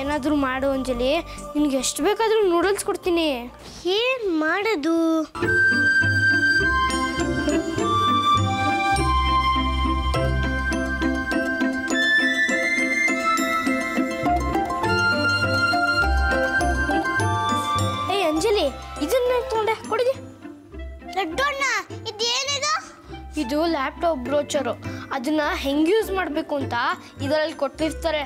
ಏನಾದರೂ ಮಾಡು ಅಂಜಲಿ ನಿನ್ಗೆ ಎಷ್ಟು ಬೇಕಾದರೂ ನೂಡಲ್ಸ್ ಕೊಡ್ತೀನಿ ಏನ್ ಮಾಡೋದು ಏಯ್ ಅಂಜಲಿ ಇದನ್ನ ತೊಗೊಂಡೆ ಕೊಡಿದಿ ದೊಡ್ಡಣ್ಣ ಇದೇನಿದು ಇದು ಲ್ಯಾಪ್ಟಾಪ್ ಬ್ರೋಚರು ಅದನ್ನ ಹೆಂಗೆ ಯೂಸ್ ಮಾಡಬೇಕು ಅಂತ ಇದರಲ್ಲಿ ಕೊಟ್ಟಿರ್ತಾರೆ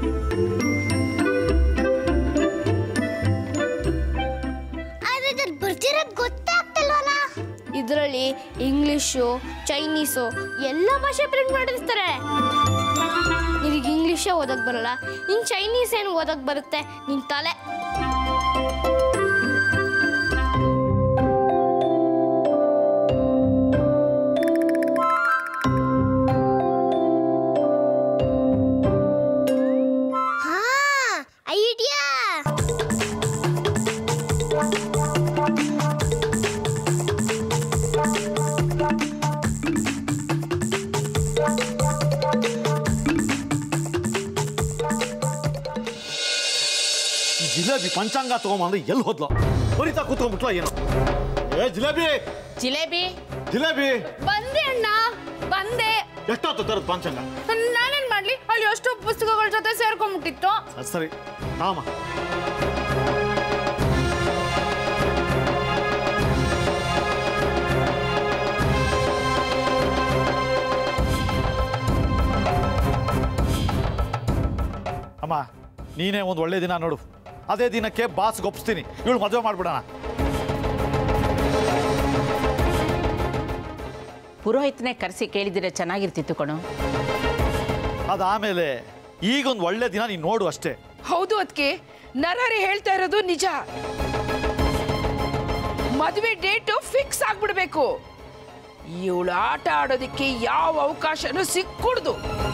ಆದ್ರೆ ಇದ್ರಲ್ಲಿ ಬರ್ತಿರೋದ್ ಗೊತ್ತಾಗ್ತಿಲ್ವಲ್ಲ ಇದರಲ್ಲಿ ಇಂಗ್ಲೀಷು ಚೈನೀಸು ಎಲ್ಲ ಭಾಷೆ ಪ್ರಿಂಟ್ ಮಾಡಿರ್ತಾರೆ ನಿನಗೆ ಇಂಗ್ಲೀಷೇ ಓದಕ್ಕೆ ಬರಲ್ಲ ಇನ್ನು ಚೈನೀಸ್ ಏನು ಓದಕ್ಕೆ ಬರುತ್ತೆ ನಿನ್ನ ತಲೆ ಹಾ ಐಡಿಯಾ ಈ ಜಿಲೇಬಿ ಪಂಚಾಂಗ ತಗೊಂಬಂದ್ರೆ ಎಲ್ಲಿ ಹೋದ್ಲು ಬರೀತಾ ಕೂತ್ಕೊಂಡ್ಬಿಟ್ಲ ಏನೋ ಏ ಜಿಲೇಬಿ ಜಿಲೇಬಿ ಜಿಲೇಬಿ ಬಂದೆ ಅಣ್ಣ ಬಂದೆ ಎಷ್ಟಾಯ್ತು ತರದ್ ಪಂಚಾಂಗ ನಾನೇನ್ ಮಾಡ್ಲಿ ಅಲ್ಲಿ ಎಷ್ಟು ಪುಸ್ತಕಗಳ ಜೊತೆ ಸೇರ್ಕೊಂಡ್ಬಿಟ್ಟಿತ್ತು ಸರಿ, ಸರಿ ರಾಮ ಅಮ್ಮ ನೀನೇ ಒಂದು ಒಳ್ಳೆ ದಿನ ನೋಡು ಅದೇ ದಿನಕ್ಕೆ ಬಾಸ್ ಒಪ್ಪಿಸ್ತೀನಿ ಇವಳು ಮದುವೆ ಮಾಡ್ಬಿಡೋಣ ಪುರೋಹಿತನೇ ಕರೆಸಿ ಕೇಳಿದ್ರೆ ಚೆನ್ನಾಗಿರ್ತಿತ್ತು ಕಣೋ ಅದಾಮೇಲೆ ಈಗೊಂದು ಒಳ್ಳೆ ದಿನ ನೀನು ನೋಡು ಅಷ್ಟೇ ಹೌದು ಅದಕ್ಕೆ ನರಹರಿ ಹೇಳ್ತಾ ಇರೋದು ನಿಜ ಮದುವೆ ಡೇಟು ಫಿಕ್ಸ್ ಆಗ್ಬಿಡ್ಬೇಕು ಇವಳು ಆಟ ಆಡೋದಕ್ಕೆ ಯಾವ ಅವಕಾಶನೂ ಸಿಕ್ಕೂಡ್ದು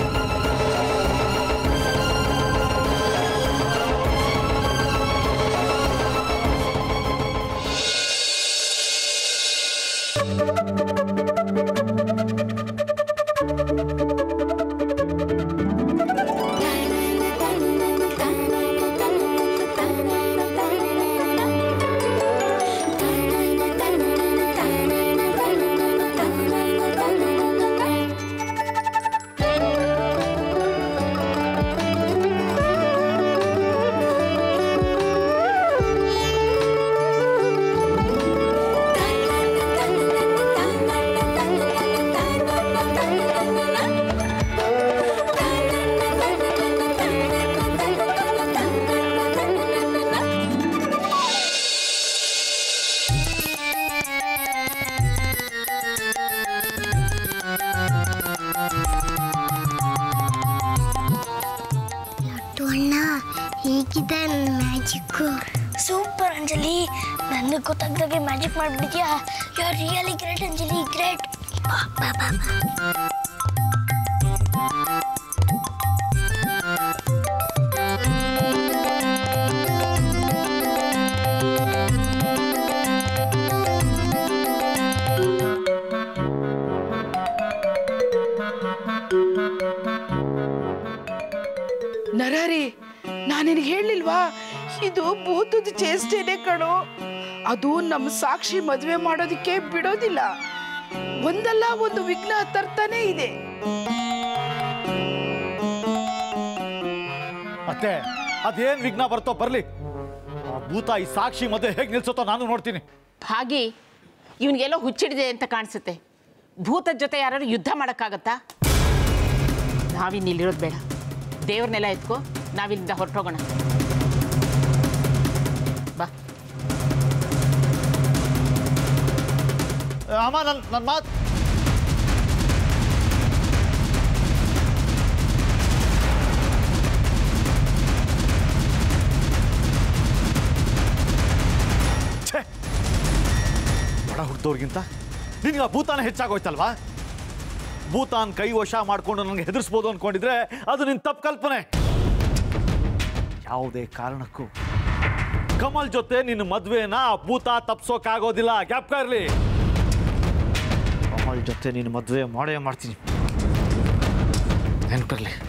ಲಡ್ಡು ಅಣ್ಣ ಹೀಗಿದೆ ನನ್ನ ಮ್ಯಾಜಿಕ್ಕು ಸೂಪರ್ ಅಂಜಲಿ ನನಗೆ ಗೊತ್ತಾಗ್ದಾಗೆ ಮ್ಯಾಜಿಕ್ ಮಾಡ್ಬಿಟ್ಟಿದ್ಯಾ you are really great Anjali great ಬಾ ಬಾ ಬಾ ನರಹರಿ ನಾನು ನಿನಗೆ ಹೇಳಿಲ್ವಾ ಇದು ಭೂತದ ಚೇಷ್ಟೆನೆ ಕಣೋ ಅದು ನಮ್ಮ ಸಾಕ್ಷಿ ಮದುವೆ ಮಾಡೋದಕ್ಕೆ ಬಿಡೋದಿಲ್ಲ ಒಂದಲ್ಲ ಒಂದು ವಿಘ್ನ ತರ್ತಾನೆ ಇದೆ ಮತ್ತೆ ಅದೇನ್ ವಿಘ್ನ ಬರ್ತೋ ಬರ್ಲಿ ಆ ಭೂತ ಈ ಸಾಕ್ಷಿ ಮಧ್ಯೆ ಹೇಗೆ ನಿಲ್ಸುತ್ತೋ ನಾನು ನೋಡ್ತೀನಿ ಭಾಗಿ ಇವನಿಗೆಲ್ಲೋ ಹುಚ್ಚಿಡಿದೆ ಅಂತ ಕಾಣಿಸುತ್ತೆ ಭೂತದ ಜೊತೆ ಯಾರು ಯುದ್ಧ ಮಾಡೋಕ್ಕಾಗತ್ತಾ ನಾವಿನ್ನಿಲ್ಲಿರೋದು ಬೇಡ ದೇವ್ರನ್ನೆಲ್ಲ ಎತ್ಕೋ ನಾವಿಲ್ಲಿಂದ ಹೊರಟೋಗೋಣ ಬಾ ಏ, ಅಮ್ಮ ನನ್ನ ನನ್ನ ಮಾತು ಛೇ ಬಡ ಹುಟ್ಟಿದವ್ರಿಗಿಂತ ನಿನಗೆ ಆ ಭೂತಾನ ಹೆಚ್ಚಾಗೋಯ್ತಲ್ವಾ ಭೂತಾನ್ ಕೈ ವಶ ಮಾಡ್ಕೊಂಡು ನನಗೆ ಹೆದರ್ಸ್ಬೋದು ಅನ್ಕೊಂಡಿದ್ರೆ ಅದು ನಿನ್ನ ತಪ್ಪು ಕಲ್ಪನೆ ಯಾವುದೇ ಕಾರಣಕ್ಕೂ ಕಮಲ್ ಜೊತೆ ನಿನ್ನ ಮದ್ವೆನ ಆ ಭೂತ ತಪ್ಸೋಕ್ಕಾಗೋದಿಲ್ಲ ಗ್ಯಾಪ್ಕ ಇರಲಿ ಕಮಲ್ ಜೊತೆ ನಿನ್ನ ಮದುವೆ ಮಾಡೇ ಮಾಡ್ತೀನಿ ನೆನಪಿರ್ಲಿ